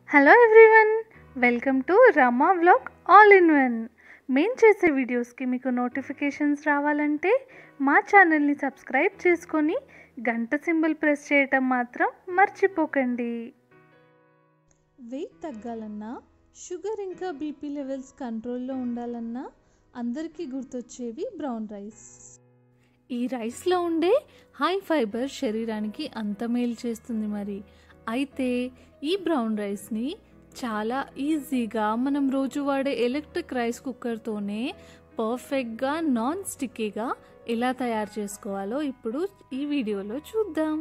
hello everyone welcome to Rama vlog all in one మేం చేసే వీడియోస్కి మీకు నోటిఫికేషన్స్ రావాలంటే మా ఛానల్ని సబ్స్క్రైబ్ చేసుకొని గంట సింబల్ ప్రెస్ చేయటం మాత్రం మర్చిపోకండి వెయిట్ తగ్గాలన్నా షుగర్ ఇంకా బీపీ లెవెల్స్ కంట్రోల్లో ఉండాలన్నా అందరికీ గుర్తొచ్చేవి బ్రౌన్ రైస్ ఈ రైస్లో ఉండే హై ఫైబర్ శరీరానికి అంత మేలు చేస్తుంది మరి అయితే ఈ బ్రౌన్ రైస్ని చాలా ఈజీగా మనం రోజు వాడే ఎలక్ట్రిక్ రైస్ కుక్కర్తోనే పర్ఫెక్ట్గా నాన్ స్టిక్కీగా ఎలా తయారు చేసుకోవాలో ఇప్పుడు ఈ వీడియోలో చూద్దాం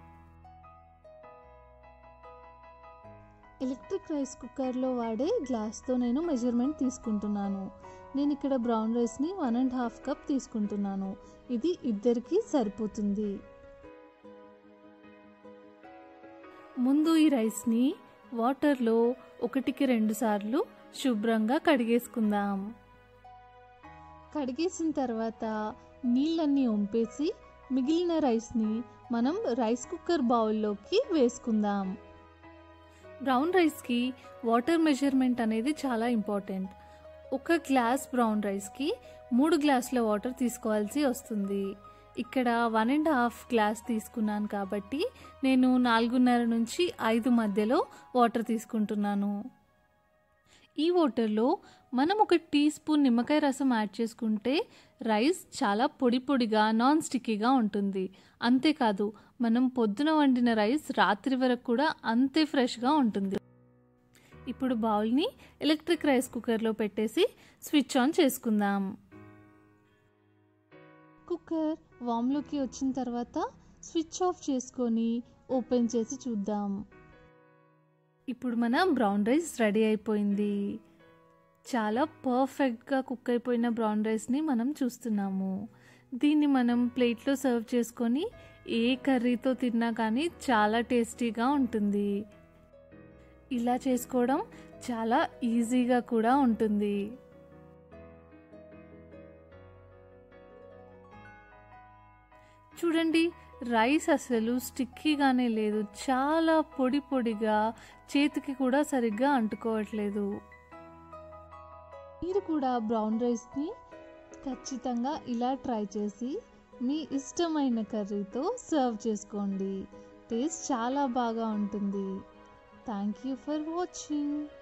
ఎలక్ట్రిక్ రైస్ కుక్కర్లో వాడే గ్లాస్తో నేను మెజర్మెంట్ తీసుకుంటున్నాను నేను ఇక్కడ బ్రౌన్ రైస్ని వన్ అండ్ హాఫ్ కప్ తీసుకుంటున్నాను ఇది ఇద్దరికి సరిపోతుంది ముందు ఈ రైస్ని వాటర్లో ఒకటికి రెండు సార్లు శుభ్రంగా కడిగేసుకుందాం కడిగేసిన తర్వాత నీళ్ళన్నీ వంపేసి మిగిలిన రైస్ని మనం రైస్ కుక్కర్ బౌల్లోకి వేసుకుందాం బ్రౌన్ రైస్కి వాటర్ మెజర్మెంట్ అనేది చాలా ఇంపార్టెంట్ ఒక గ్లాస్ బ్రౌన్ రైస్కి మూడు గ్లాసుల వాటర్ తీసుకోవాల్సి వస్తుంది ఇక్కడ వన్ అండ్ హాఫ్ గ్లాస్ తీసుకున్నాను కాబట్టి నేను నాలుగున్నర నుంచి ఐదు మధ్యలో వాటర్ తీసుకుంటున్నాను ఈ వాటర్లో మనం ఒక టీ స్పూన్ నిమ్మకాయ రసం యాడ్ చేసుకుంటే రైస్ చాలా పొడి పొడిగా నాన్ స్టిక్కీగా ఉంటుంది అంతేకాదు మనం పొద్దున వండిన రైస్ రాత్రి వరకు కూడా అంతే ఫ్రెష్గా ఉంటుంది ఇప్పుడు బౌల్ని ఎలక్ట్రిక్ రైస్ కుక్కర్లో పెట్టేసి స్విచ్ ఆన్ చేసుకుందాం కుక్కర్ వామ్లోకి వచ్చిన తర్వాత స్విచ్ ఆఫ్ చేసుకొని ఓపెన్ చేసి చూద్దాం ఇప్పుడు మన బ్రౌన్ రైస్ రెడీ అయిపోయింది చాలా పర్ఫెక్ట్గా కుక్ అయిపోయిన బ్రౌన్ రైస్ని మనం చూస్తున్నాము దీన్ని మనం ప్లేట్లో సర్వ్ చేసుకొని ఏ కర్రీతో తిన్నా కానీ చాలా టేస్టీగా ఉంటుంది ఇలా చేసుకోవడం చాలా ఈజీగా కూడా ఉంటుంది చూడండి రైస్ అసలు స్టిక్కీగానే లేదు చాలా పొడి పొడిగా చేతికి కూడా సరిగ్గా అంటుకోవట్లేదు మీరు కూడా బ్రౌన్ రైస్ని ఖచ్చితంగా ఇలా ట్రై చేసి మీ ఇష్టమైన కర్రీతో సర్వ్ చేసుకోండి టేస్ట్ చాలా బాగా ఉంటుంది థ్యాంక్ యూ ఫర్ వాచింగ్